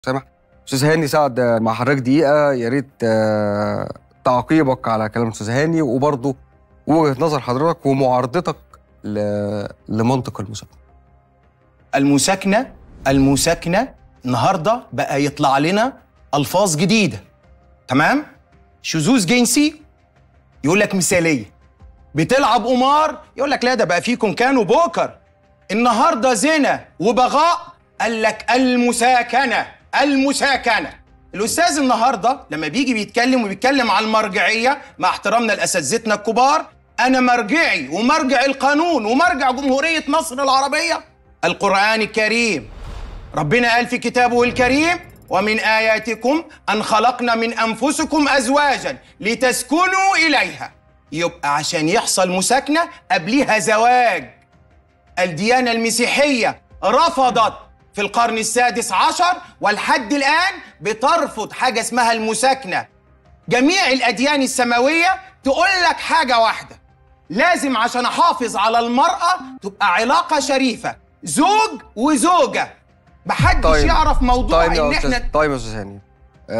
سامح استاذ هاني سعد آه، مع حضرتك دقيقه يا ريت آه، تعقيبك على كلام استاذ هاني وبرضه وجهه نظر حضرتك ومعارضتك ل- لمنطق المساكنه المساكنة المساكنة النهاردة بقى يطلع لنا ألفاظ جديدة تمام؟ شذوذ جنسي يقول لك مثالية بتلعب قمار يقول لك لا ده بقى فيكم كانوا بوكر النهاردة زنا وبغاء قال لك المساكنة المساكنة الأستاذ النهاردة لما بيجي بيتكلم وبيتكلم على المرجعية مع احترامنا لأساتذتنا الكبار أنا مرجعي ومرجع القانون ومرجع جمهورية مصر العربية القرآن الكريم ربنا قال في كتابه الكريم ومن آياتكم أن خلقنا من أنفسكم أزواجا لتسكنوا إليها يبقى عشان يحصل مساكنة قبلها زواج الديانة المسيحية رفضت في القرن السادس عشر والحد الآن بترفض حاجة اسمها المساكنة جميع الأديان السماوية تقول لك حاجة واحدة لازم عشان أحافظ على المرأة تبقى علاقة شريفة زوج وزوجة محدش طيب. يعرف موضوع طيب إن يا إحنا استاذ طيب يا استاذ هاني